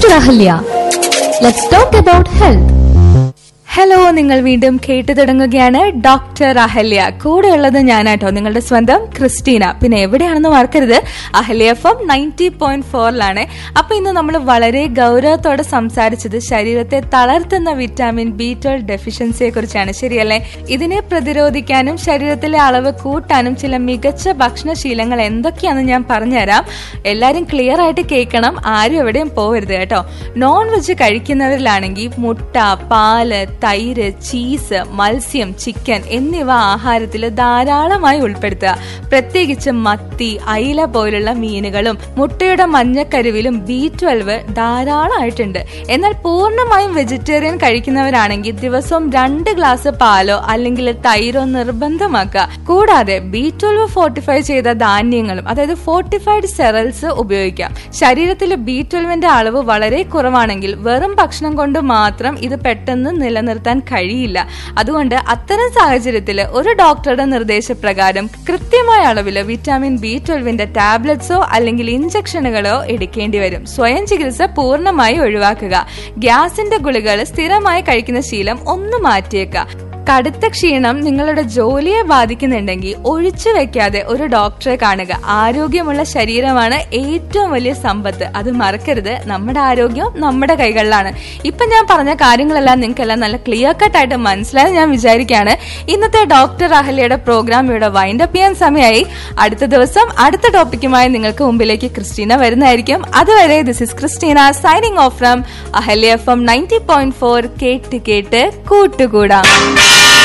Dr. Ahalya. Let's talk about health. Hello നിങ്ങൾ വീണ്ടും കേട്ടു തുടങ്ങുകയാണ് ഡോക്ടർ അഹല്യ കൂടെ ഉള്ളത് ഞാനാട്ടോ നിങ്ങളുടെ സ്വന്തം ക്രിസ്റ്റീന പിന്നെ എവിടെയാണെന്ന് മറക്കരുത് അഹല്യ എഫ് എം നയൻറ്റി പോയിന്റ് ഫോറിലാണ് അപ്പൊ ഇന്ന് നമ്മൾ വളരെ ഗൗരവത്തോടെ സംസാരിച്ചത് ശരീരത്തെ തളർത്തുന്ന വിറ്റാമിൻ ബി ട്വൽവ് ഡെഫിഷ്യൻസിയെ കുറിച്ചാണ് ശരിയല്ലേ ഇതിനെ പ്രതിരോധിക്കാനും ശരീരത്തിലെ അളവ് കൂട്ടാനും ചില മികച്ച ഭക്ഷണശീലങ്ങൾ എന്തൊക്കെയാണെന്ന് ഞാൻ പറഞ്ഞുതരാം എല്ലാരും ക്ലിയർ ആയിട്ട് കേൾക്കണം ആരും എവിടെയും പോകരുത് കേട്ടോ നോൺ വെജ് കഴിക്കുന്നവരിലാണെങ്കിൽ മുട്ട പാല് തൈര് ചീസ് മത്സ്യം ചിക്കൻ എന്നിവ ആഹാരത്തിൽ ധാരാളമായി ഉൾപ്പെടുത്തുക പ്രത്യേകിച്ച് മത്തി അയില പോലുള്ള മീനുകളും മുട്ടയുടെ മഞ്ഞക്കരുവിലും ബി ട്വൽവ് ധാരാളമായിട്ടുണ്ട് എന്നാൽ പൂർണ്ണമായും വെജിറ്റേറിയൻ കഴിക്കുന്നവരാണെങ്കിൽ ദിവസവും രണ്ട് ഗ്ലാസ് പാലോ അല്ലെങ്കിൽ തൈരോ നിർബന്ധമാക്കുക കൂടാതെ ബി ട്വൽവ് ഫോർട്ടിഫൈ ചെയ്ത ധാന്യങ്ങളും അതായത് ഫോർട്ടിഫൈഡ് സെറൽസ് ഉപയോഗിക്കാം ശരീരത്തിൽ ബി ട്വൽവിന്റെ അളവ് വളരെ കുറവാണെങ്കിൽ വെറും ഭക്ഷണം കൊണ്ട് മാത്രം ഇത് പെട്ടെന്ന് നിലനിർത്താൻ കഴിയില്ല അതുകൊണ്ട് അത്തരം സാഹചര്യത്തിൽ ഒരു ഡോക്ടറുടെ നിർദ്ദേശപ്രകാരം കൃത്യമായ അളവിൽ വിറ്റാമിൻ ബി ട്വൽവിന്റെ ടാബ്ലറ്റ്സോ അല്ലെങ്കിൽ ഇഞ്ചക്ഷനുകളോ എടുക്കേണ്ടി വരും സ്വയം ചികിത്സ പൂർണ്ണമായി ഒഴിവാക്കുക ഗ്യാസിന്റെ ഗുളികൾ സ്ഥിരമായി കഴിക്കുന്ന ശീലം ഒന്ന് മാറ്റിയേക്കുക കടുത്ത ക്ഷീണം നിങ്ങളുടെ ജോലിയെ ബാധിക്കുന്നുണ്ടെങ്കിൽ ഒഴിച്ചു വെക്കാതെ ഒരു ഡോക്ടറെ കാണുക ആരോഗ്യമുള്ള ശരീരമാണ് ഏറ്റവും വലിയ സമ്പത്ത് അത് മറക്കരുത് നമ്മുടെ ആരോഗ്യം നമ്മുടെ കൈകളിലാണ് ഇപ്പൊ ഞാൻ പറഞ്ഞ കാര്യങ്ങളെല്ലാം നിങ്ങൾക്കെല്ലാം നല്ല ക്ലിയർ കട്ട് ആയിട്ട് മനസ്സിലായി ഞാൻ വിചാരിക്കുകയാണ് ഇന്നത്തെ ഡോക്ടർ അഹല്യയുടെ പ്രോഗ്രാം ഇവിടെ വൈൻഡ് അപ്പ് ചെയ്യാൻ സമയമായി അടുത്ത ദിവസം അടുത്ത ടോപ്പിക്കുമായി നിങ്ങൾക്ക് മുമ്പിലേക്ക് ക്രിസ്റ്റീന വരുന്നതായിരിക്കും അതുവരെ this is Christina signing off from Ahalya FM ninety point four ഫോർ കേട്ട് കേട്ട് കൂട്ടുകൂടാം